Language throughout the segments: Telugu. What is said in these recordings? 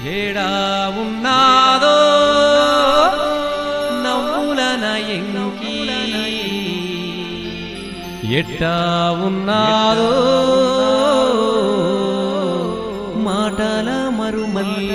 ఏడా ఉన్నాదో నవ్వులన ఎంకి ఎట్టా ఉన్నాదో మాటల మరుమల్లి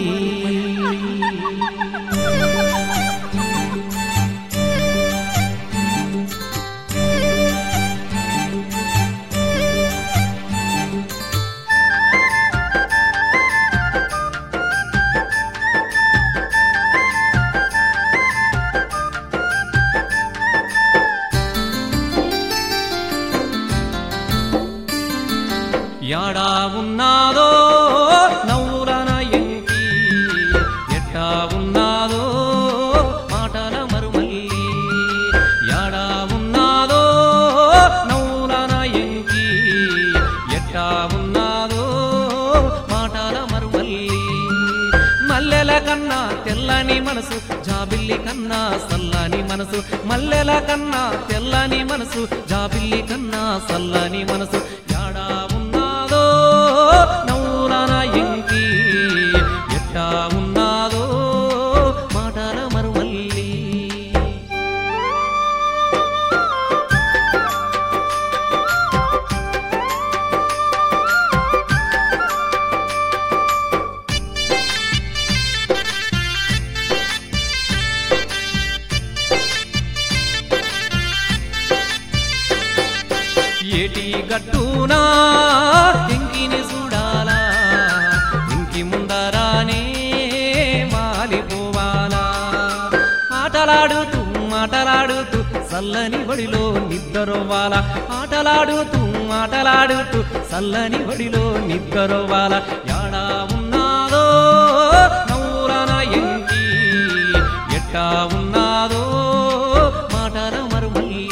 యాడా ఉన్నాదో నవ్వులన ఎంకి ఎట్టా ఉన్నాదో మాటల మరుమల్లి యాడా ఉన్నాదో నవ్వులన ఎంకి ఎట్టా ఉన్నాదో మాటల మరుమల్లి మల్లెల కన్నా తెల్లని మనసు జాబిల్లి కన్నా సల్లని మనసు మల్లెల కన్నా తెల్లని మనసు జాబిల్లి కన్నా సల్లని మనసు యాడా ఉన్నాదో నవ్వులన ఎంకి ఎట్టా ఉన్నాదో మాటల మరుమల్లి ఏటి గట్టునా ఇంకిని చూడాలా ఇంకి ముందరానే మాలిపోవాలా ఆటలాడుతూ మాటలాడుతూ చల్లని బడిలో నిద్రవాల ఆటలాడుతూ మాటలాడుతూ చల్లని బడిలో నిద్రవాల యాడా ఉన్నాదో నవ్వులన ఎంకి ఎట్టా ఉన్నాదో మాటల మరుమల్లి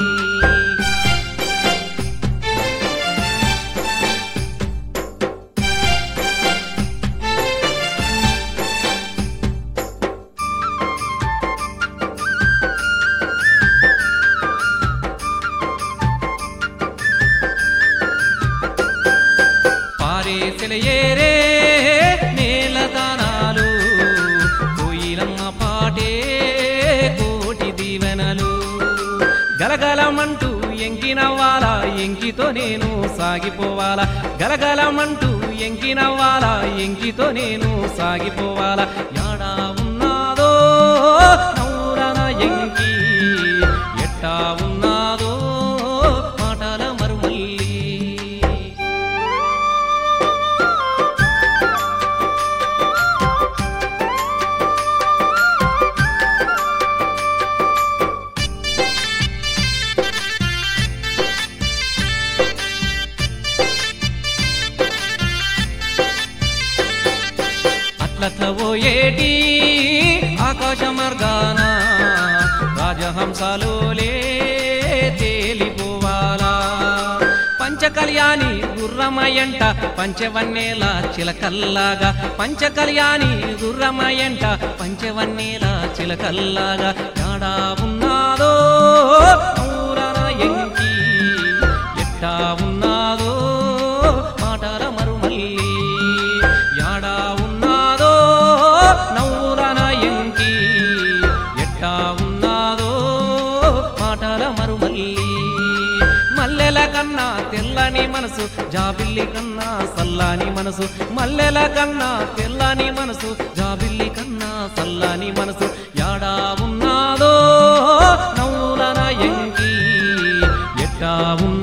పారేసిన ఏరే నేల దానాలు కోయిలమ్మ పాటే కోటి దీవెనలు గలగలమంటూ ఎంకినవ్వాలా ఎంకితో నేను సాగిపోవాలా గలగలమంటూ ఎంకినవ్వాలా ఎంకితో నేను సాగిపోవాలా యాడా ఉన్నాదో నవ్వురన ఎంకి ఎట్టా ఉన్నాదో మాటల మరుమల్లి అట్లట్లవో ఏటి ఆకాశ మార్గాన రాజహంసలోలే తేలిపోవాలా పంచకళ్యాణి గుర్రమయంట పంచవన్నేల చిలకల్లాగా పంచకళ్యాణి గుర్రమయంట పంచవన్నేల చిలకల్లాగా యాడా ఉన్నాదో ఊరన ఎంకి ఎట్టా ఉన్నాదో మాటల మరుమల్లి యాడా ఉన్నాదో నవ్వురన ఎంకి ఎట్టా ఉన్నాదో మాటల మరుమల్లి మల్లెల కన్నా తెల్లని మనసు జాబిల్లి కన్నా సల్లాని మనసు మల్లెల కన్నా తెల్లని మనసు జాబిల్లి కన్నా సల్లాని మనసు యాడా ఉన్నాదో నవ్వులన ఎంకి ఎట్టా ఉన్నాదో